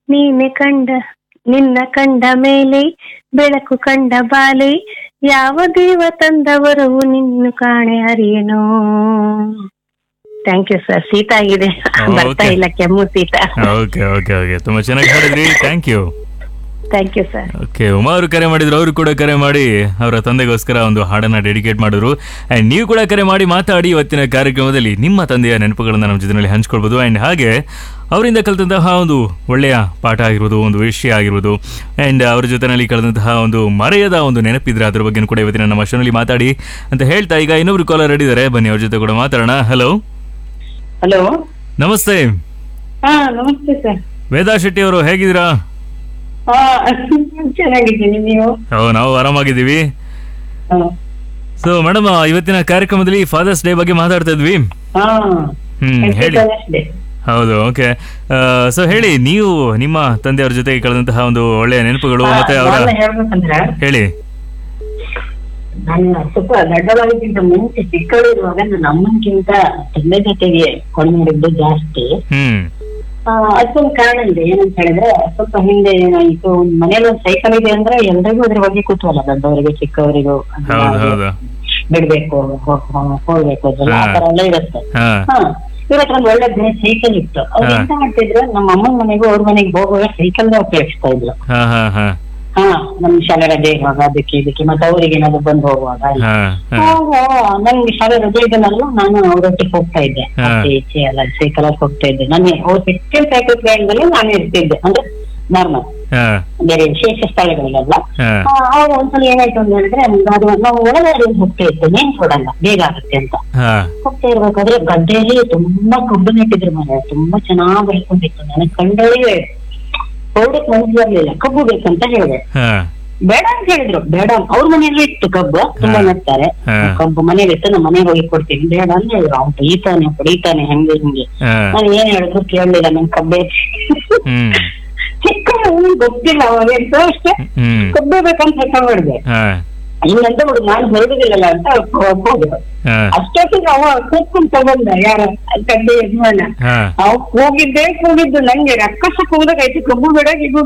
ನೀನೆ ಕಂಡ ನಿನ್ನ ಕಂಡ ಮೇಲೆ ಬೆಳಕು ಕಂಡ ಬಾಲೆ ಯಾವ ದೇವ ತಂದವರು ನಿನ್ನು ಕಾಣೆ ಅರಿಯೇನೋ ಥ್ಯಾಂಕ್ ಯು ಸರ್ ಶೀತ ಆಗಿದೆ ಬರ್ತಾ Okay. ಇಲ್ಲ ಕೆಮ್ಮು ಶೀತ ಓಕೆ ಓಕೆ ಓಕೆ ತುಂಬಾ ಚೆನ್ನಾಗಿ ಹಾಡಿದ್ರಿ thank you thank you sir okay Uma ಅವರು ಕರೆ ಮಾಡಿದ್ರು ಅವರು ಕೂಡ ಕರೆ ಮಾಡಿ ಅವರ ತಂದೆಗೋಸ್ಕರ ಒಂದು ಹಾಡನ್ನ ಡೆಡಿಕೇಟ್ ಮಾಡಿದ್ರು ಅಂಡ್ ನೀವು ಕೂಡ ಕರೆ ಮಾಡಿ ಮಾತಾಡಿ ಇವತ್ತಿನ ಕಾರ್ಯಕ್ರಮದಲ್ಲಿ ನಿಮ್ಮ ತಂದೆಯ ನೆನಪುಗಳನ್ನ ನಮ್ಮ ಜೊತೆಯಲ್ಲಿ ಹಂಚ್ಕೊಳ್ಬೋದು ಅಂಡ್ ಹಾಗೆ ಅವರಿಂದ ಕಲಿತಂತಹ ಒಂದು ಒಳ್ಳೆಯ ಪಾಠ ಆಗಿರ್ಬೋದು ಒಂದು ವಿಷಯ ಆಗಿರ್ಬೋದು ಅಂಡ್ ಅವ್ರ ಜೊತೆನಲ್ಲಿ ಕಳೆದಂತಹ ಒಂದು ಮರೆಯದ ಒಂದು ನೆನಪಿದ್ರೆ ಅದ್ರ ಬಗ್ಗೆ ಕೂಡ ಇವತ್ತಿನ ನಮ್ಮ ಶೋನಲ್ಲಿ ಮಾತಾಡಿ ಅಂತ ಹೇಳ್ತಾ ಈಗ ಇನ್ನೊಬ್ರು ಕಾಲರ್ ಇದ್ದಾರೆ ಬನ್ನಿ ಅವ್ರ ಜೊತೆ ಕೂಡ ಮಾತಾಡೋಣ ಹಲೋ ಹಲೋ ನಮಸ್ತೆ ಹಾ ನಮಸ್ತೆ ಸರ್ ವೇದಾ ಶೆಟ್ಟಿ ಅವರು ಹೇಗಿದ್ದೀರಾ ಹಾ ಚೆನ್ನಾಗಿದ್ದೀನಿ ನೀವು ಓ ನಾವು ಆರಾಮಾಗಿದ್ದೀವಿ ಹಾ. ಸೊ ಮೇಡಮ್ ಇವತ್ತಿನ ಕಾರ್ಯಕ್ರಮದಲ್ಲಿ ಫಾದರ್ಸ್ ಡೇ ಬಗ್ಗೆ ಮಾತಾಡ್ತಾ ಇದ್ವಿ ಹಾ ಹ್ಮ್ ಹೇಳಿ ಅಷ್ಟೇ ಹೌದು ಓಕೆ ಸೊ ಹೇಳಿ ನೀವು ನಿಮ್ಮ ತಂದೆಯವ್ರ ಜೊತೆ ಕಳೆದಂತಹ ಒಂದು ಒಳ್ಳೆಯ ನೆನಪುಗಳು ಮತ್ತೆ ಅವರ ನಾನು ಹೇಳ್ಬೇಕಂದ್ರೆ ಹೇಳಿ ನಾನು ಸ್ವಲ್ಪ ದೊಡ್ಡವಾಗಿದ್ದ ಮುಂಚೆ ಚಿಕ್ಕವಳಿರುವಾಗ ನನ್ನ ಅಮ್ಮನ್ಕಿಂತ ತಂದೆ ಜೊತೆಗೆ ಕೊಂಡಿದ್ದು ಜಾಸ್ತಿ ಹ್ಮ್ ಆ, ಅದಕ್ಕೊಂದು ಕಾರಣ ಇದೆ ಏನಂತ ಹೇಳಿದ್ರೆ ಸ್ವಲ್ಪ ಹಿಂದೆ ಏನಾಯ್ತು ಒಂದ್ ಮನೇಲಿ ಒಂದು ಸೈಕಲ್ ಇದೆ ಅಂದ್ರೆ ಎಲ್ರಿಗೂ ಅದ್ರ ಬಗ್ಗೆ ಕೂತ್ವಲ್ಲ ದೊಡ್ಡವರಿಗೂ ಚಿಕ್ಕವರಿಗೂ ಅದನ್ನ ಹೌದು ಹೌದು ಬಿಡ್ಬೇಕು ಹೋಗ್- ಹೋಗ್ಬೇಕು ಅದೆಲ್ಲ ಆ ತರ ಎಲ್ಲ ಇರುತ್ತೆ ಹಾ ಹಾ ಇವ್ರ ಹತ್ರ ಒಂದ್ ಒಳ್ಳೆ ಬೇರೆ ಸೈಕಲ್ ಇತ್ತು ಅವ್ರು ಹಾ. ಎಂತ ಮಾಡ್ತಿದ್ರು ನಮ್ಮ ಅಮ್ಮನ ಮನೆಗೂ ಅವ್ರ ಮನೆಗೆ ಹೋಗುವಾಗ ಸೈಕಲ್ ಉಪಯೋಗಿಸ್ತಾ ಇದ್ರು ಹಾ ಹಾ ಹಾ ಹಾ ನಮ್ ಶಾಲೆ ರಜೆ ಇರುವಾಗ ಅದಕ್ಕೆ ಇದಕ್ಕೆ ಮತ್ತೆ ಅವ್ರಿಗೆ ಏನಾದ್ರು ಬಂದು ಹೋಗುವಾಗ ಹಾ ಹಾ ಆವಾಗ ನನ್ಗೆ ಶಾಲೆ ರಜೆ ಇದನ್ನೆಲ್ಲ ನಾನು ಅವ್ರೊಟ್ಟಿಗೆ ಹೋಗ್ತಾ ಇದ್ದೆ ಹಾ. ಆಚೆ ಈಚೆ ಎಲ್ಲ ಸೈಕಲ್ ಅಲ್ಲಿ ಹೋಗ್ತಾ ಇದ್ದೆ ನಾನು ಅವ್ರ ಹೆಚ್ಚಿನ ಸೈಕಲ್ ಪ್ರಯಾಣದಲ್ಲಿ ನಾನು ಇರ್ತಿದ್ದೆ ಅಂದ್ರೆ ನಾರ್ಮಲ್ ಹಾ ಬೇರೆ ವಿಶೇಷ ಸ್ಥಳಗಳಿಗೆಲ್ಲ ಹಾ ಆ, ಆವಾಗ ಒಂದ್ಸಲ ಏನಾಯ್ತು ಅಂತ ಹೇಳಿದ್ರೆ ನಮ್ಗೆ ಅದು ನಾವು ಒಳಗಡೆ ಹೋಗ್ತಾ ಇತ್ತು ನೇಮ್ ಕೊಡಲ್ಲ ಬೇಗ ಆಗುತ್ತೆ ಅಂತ ಹಾ ಹೋಗ್ತಾ ಇರ್ಬೇಕಾದ್ರೆ ಗದ್ದೆಯಲ್ಲಿ ತುಂಬಾ ಕಬ್ಬು ನೆಟ್ಟಿದ್ರು ಮನೆ ತುಂಬಾ ಚೆನ್ನಾಗಿ ಬೆಳ್ಕೊಂಡಿತ್ತು ನನಗೆ ಕಂಡಳಿ ಹೊರಡಕ್ ಮನಸ್ಸಿರ್ಲಿಲ್ಲ ಕಬ್ಬು ಬೇಕಂತ ಹೇಳಿದೆ ಹಾ ಬೇಡ ಅಂತ ಹೇಳಿದ್ರು ಬೇಡ ಅವ್ರ ಮನೆಯಲ್ಲಿ ಇತ್ತು ಕಬ್ಬು ತುಂಬಾ ಹಾ. ನೆಡ್ತಾರೆ ಹಾ. ಕಬ್ಬು ಮನೇಲಿ ಇತ್ತು ನಮ್ಮ ಮನೆಗೆ ಹೋಗಿ ಕೊಡ್ತೀನಿ ಬೇಡ ಅಂತ ಹೇಳಿದ್ರು ಅವ್ನು ಈತಾನೆ ಹೊಡಿತಾನೆ ಹಂಗೆ ಹಿಂಗೆ ಹಾ ನಾನು ಏನ್ ಹೇಳಿದ್ರು ಕೇಳಲಿಲ್ಲ ನನ್ ಕಬ್ಬೆ ಹ್ಮ್ ಚಿಕ್ಕ ಹುಡುಗ ಗೊತ್ತಿಲ್ಲ ಅವಾಗ ಎಂತೋ ಅಷ್ಟೇ ಹ್ಮ್ ಕಬ್ಬೆ ಬೇಕಂತ ತಗೊಂಡ್ದೆ ಹಾ ಹಿಂಗಂತ ಹುಡುಗ ನಾನು ಹೊರಡುದಿಲ್ಲಲ್ಲ ಅಂತ ಹೋದ್ರು ಹಾ ಅಷ್ಟೊತ್ತಿಗೆ ಅವ ಕೂತ್ಕೊಂಡ್ ತಗೊಂಡ ಯಾರ ತಂದೆ ಯಜಮಾನ ಹಾ ಅವ್ ಕೂಗಿದ್ದೇ ಕೂಗಿದ್ದು ನಂಗೆ ರಕ್ಕಸ ಕೂಗದಾಗೈತಿ ಕಬ್ಬು ಬೇಡ ಗಿಬ್ಬು